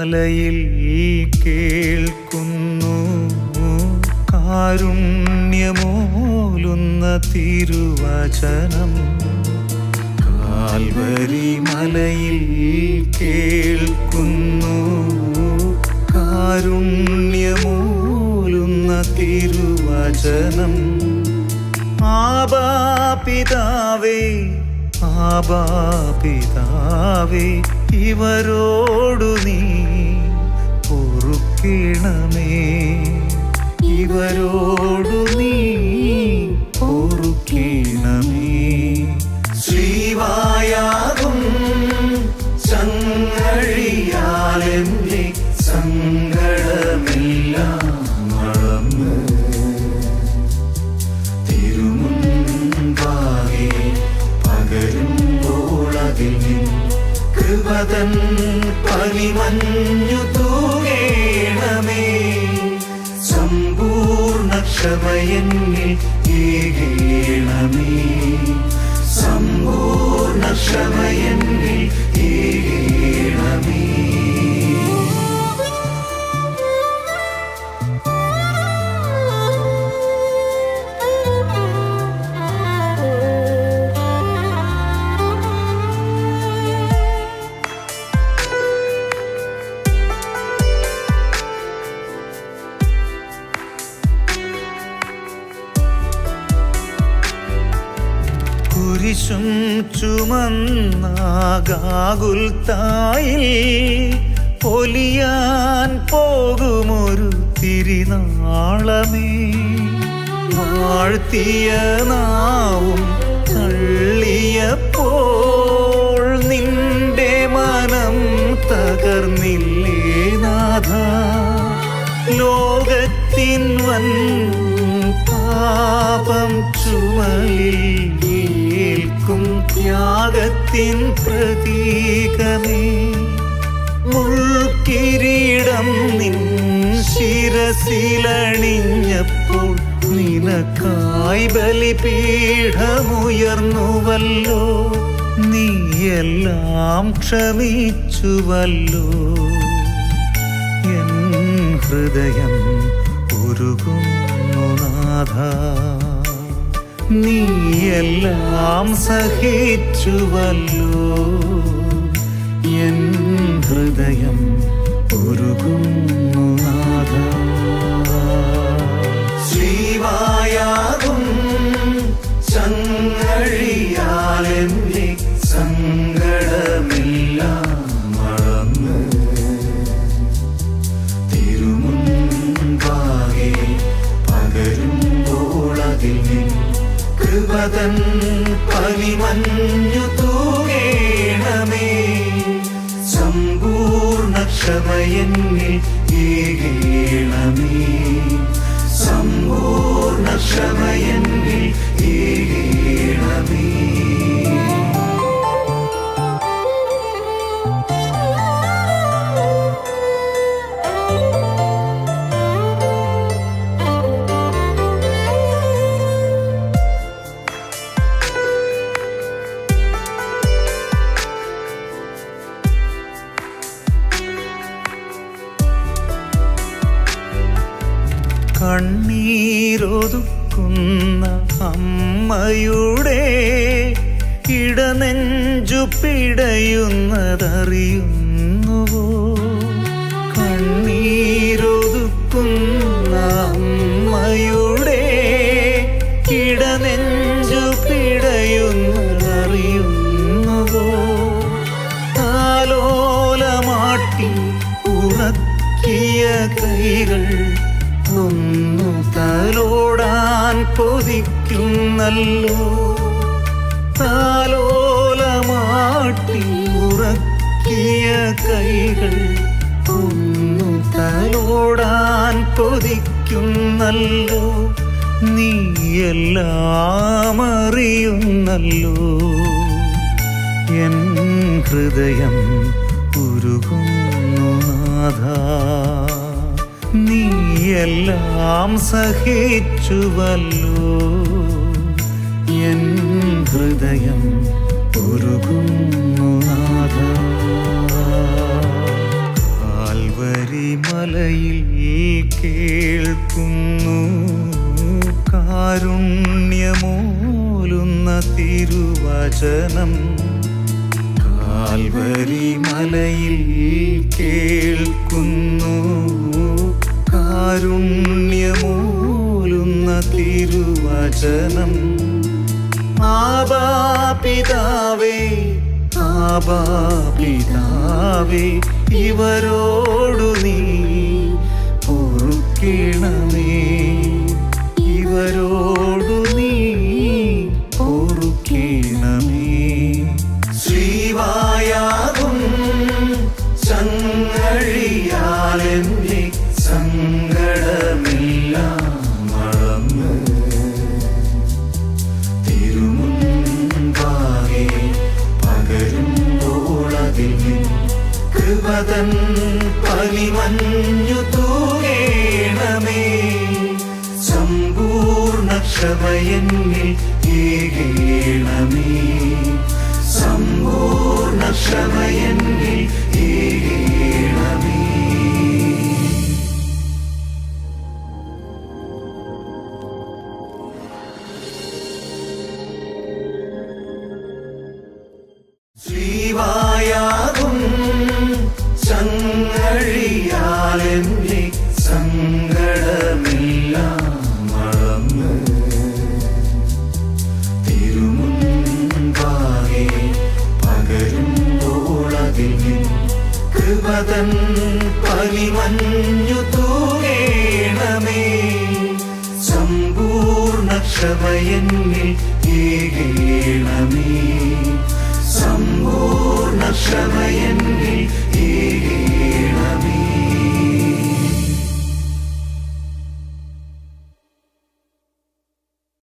മലയിൽ കേൾക്കുന്നു കാരുണ്യമോലുന്ന തിരുവചനം കാൽവരി മലയിൽ കേൾക്കുന്നു കാരുണ്യമോലുന്ന തിരുവചനം ആബാപിതാവേ ആബാപിതാവേ ഇവരോടു നീ പൊറുക്കിണമേ ഇവരോടു നീ പൊറുക്കിണമേ ശ്രീവായാകും ചങ്ങഴിയാലെന്റെ സങ്കടമെല്ലാം മറന്ന് തിരുമുൻപാകെ പകരുമ്പോൾ അതിൽ നിൻ കൃപതൻ പനിമഞ്ഞു തൂകേണമേ സമ്പൂർണ്ണ ക്ഷമയെന്നിൽ ഏകേണമേ സമ്പൂർണ്ണ ക്ഷമയെന്നിൽ ഏകേണമേ കുരിശും ചുമന്നാഗാകുൽത്തായിൽ പൊലിയാൻ പോകുമൊരു തിരിനാളമേ വാഴ്ത്തിയ നാവും തള്ളിയപ്പോൾ നിന്റെ മനം തകർന്നില്ലേ നാഥ ലോകത്തിൻ വൻ പാപം ചുമലിൽ ഏൽക്കും ത്യാഗത്തിൻ പ്രതീകമേ മുൾക്കിരീടം നിൻ ശിരസിലണിഞ്ഞപ്പോൾ നിനക്കായി ബലിപീഠമുയർന്നുവല്ലോ നീയെല്ലാം ക്ഷമിച്ചുവല്ലോ എൻ ഹൃദയം ഉരുകുന്നു നാഥ നീയെല്ലാം സഹിച്ചുവല്ലോ എൻ ഹൃദയം ഉരുകുന്നു നാഥ ശ്രീവായാകും ചങ്ങഴിയാലെന്റെ സങ്കടമെല്ലാം മറന്ന് തിരുമുൻപാകെ പകരുമ്പോൾ അതിൽ നിൻ കൃപതൻ പനിമഞ്ഞു തൂകേണമേ സമ്പൂർണ്ണ ക്ഷമയെന്നിൽ ഏകേണമേ സമ്പൂർണ്ണ ക്ഷമയെന്നിൽ ഏകേണമേ കണ്ണീരൊതുക്കുന്ന അമ്മയുടെ ഇടനെഞ്ചു പിടയുന്നതറിയുന്നുവോ കണ്ണീരൊതുക്കുന്ന അമ്മയുടെ ഇടനെഞ്ചു പിടയുന്നതറിയുന്നുവോ താലോലമാട്ടി ഉറക്കിയ കൈകൾ ഒന്നു തലോടാൻ കൊതിക്കുന്നല്ലോ താലോലമാട്ടി ഉറക്കിയ കൈകൾ ഒന്നു തലോടാൻ കൊതിക്കുന്നല്ലോ നീയെല്ലാം അറിയുന്നല്ലോ എൻ ഹൃദയം ഉരുകുന്നു നാഥ നീയെല്ലാം സഹിച്ചുവല്ലോ എൻ ഹൃദയം ഉരുകുന്നു നാഥ കാൽവരിമലയിൽ കേൾക്കുന്നു കാരുണ്യമൂലുന്ന തിരുവചനം കാൽവരിമലയിൽ കേൾക്കുന്നു കാരുണ്യമൂലുന്ന തിരുവചനം ആബാ പിതാവേ ആബാ പിതാവേ ഇവരോടു നീ പൊറുക്കിണമേ ഇവരോടു നീ പൊറുക്കിണമേ ശ്രീവായാകും ചങ്ങഴിയാലെന്റെ സങ്കടമെല്ലാം മറന്ന് തിരുമുൻപാകെ പകരുമ്പോൾ അതിൽ നിൻ കൃപതൻ പനിമഞ്ഞു തൂകേണമേ സമ്പൂർണ്ണ ക്ഷമയെന്നിൽ ഏകേണമേ സമ്പൂർണ്ണ ക്ഷമയെന്നിൽ ഏകേണമേ ശ്രീവായാകും ചങ്ങഴിയാലെന്റെ സങ്കടമെല്ലാം മറന്ന് തിരുമുൻപാകെ പകരുമ്പോൾ അതിൽ നിൻ കൃപതൻ പനിമഞ്ഞു തൂകേണമേ സമ്പൂർണ്ണ ക്ഷമയെന്നിൽ ഏകേണമേ സമ്പൂർണ്ണ ക്ഷമയെന്നിൽ ഏകേ